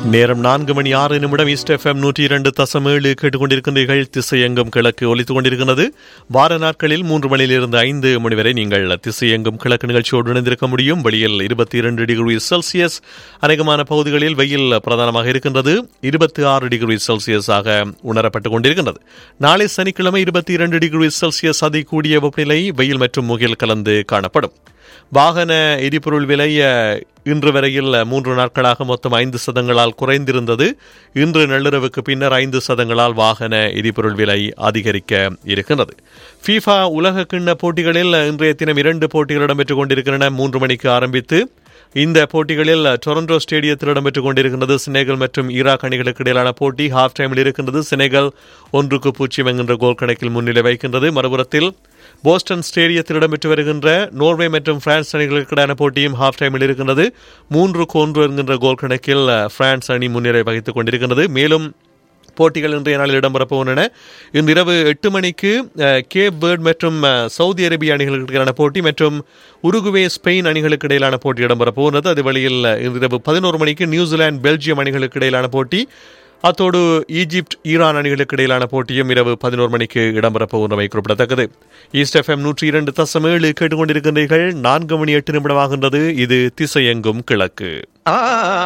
நேரம் நான்கு மணி ஆறு நிமிடம் ஈஸ்ட் எஃப்எம் நூற்றி இரண்டு தசம் ஏழு கேட்டுக்கொண்டிருக்கின்றீர்கள் திசையெங்கும் கிழக்கு ஒலித்துக் கொண்டிருக்கிறது வார நாட்களில் மூன்று மணியிலிருந்து ஐந்து மணி வரை நீங்கள் திசையெங்கும் கிழக்கு நிகழ்ச்சியோடு இணைந்திருக்க முடியும் வெளியில் இருபத்தி இரண்டு டிகிரி செல்சியஸ் அநேகமான பகுதிகளில் வெயில் பிரதானமாக இருக்கின்றது இருபத்தி ஆறு டிகிரி செல்சியஸாக உணரப்பட்டுக் கொண்டிருக்கின்றது நாளை சனிக்கிழமை இருபத்தி இரண்டு டிகிரி செல்சியஸ் அதிகூடிய வெப்பநிலை வெயில் மற்றும் முகில் கலந்து காணப்படும் வாகன எரிபொருள் விலை அஹ், இன்று வரையில் மூன்று நாட்களாக மொத்தம் ஐந்து சதங்களால் குறைந்திருந்தது இன்று நள்ளிரவுக்கு பின்னர் ஐந்து சதங்களால் வாகன எரிபொருள் விலை அதிகரிக்க இருக்கின்றது ஃபீஃபா உலக கிண்ண போட்டிகளில் இன்றைய தினம் இரண்டு போட்டிகள் இடம்பெற்றுக் கொண்டிருக்கின்றன மூன்று மணிக்கு ஆரம்பித்து இந்த போட்டிகளில் டொரண்டோ ஸ்டேடியத்தில் இடம்பெற்றுக் கொண்டிருக்கின்றது செனகல் மற்றும் ஈராக் அணிகளுக்கு இடையிலான போட்டி ஹாஃப் டைமில் இருக்கின்றது செனகல் ஒன்றுக்கு பூஜ்ஜியம் என்கின்ற கோல் கணக்கில் முன்னிலை வைக்கின்றது மறுபுறத்தில் போஸ்டன் ஸ்டேடியத்தில் இடம்பெற்று வருகின்ற நோர்வே மற்றும் பிரான்ஸ் அணிகளுக்கு இடையான போட்டியும் ஹாஃப் டைமில் இருக்கின்றது மூன்றுக்கு ஒன்று என்கின்ற கோல் கணக்கில் அஹ், பிரான்ஸ் அணி முன்னிலை வகித்துக் கொண்டிருக்கின்றது மேலும் போட்டிகள் இன்றைய நாளில் இடம்பெறப் போகின்றன இன்று இரவு எட்டு மணிக்கு அஹ், கேப் பேர்ட் மற்றும் அஹ், சவுதி அரேபிய அணிகளுக்கு இடையிலான போட்டி மற்றும் உருகுவே ஸ்பெயின் அணிகளுக்கு இடையிலான போட்டி இடம்பெறப் போகிறது அது வழியில் அஹ், இன்று இரவு பதினோரு மணிக்கு நியூசிலாந்து பெல்ஜியம் அணிகளுக்கு இடையிலான போட்டி அத்தோடு ஈஜிப்ட் ஈரான் அணிகளுக்கு இடையிலான போட்டியும் இரவு பதினோரு மணிக்கு இடம்பெறப் போகின்றமை குறிப்பிடத்தக்கது ஈஸ்ட் எஃப்எம் நூற்றி இரண்டு தசம் ஏழு கேட்டுக்கொண்டிருக்கின்றீர்கள் நான்கு மணி எட்டு நிமிடமாகின்றது இது திசையெங்கும் கிழக்கு ஆ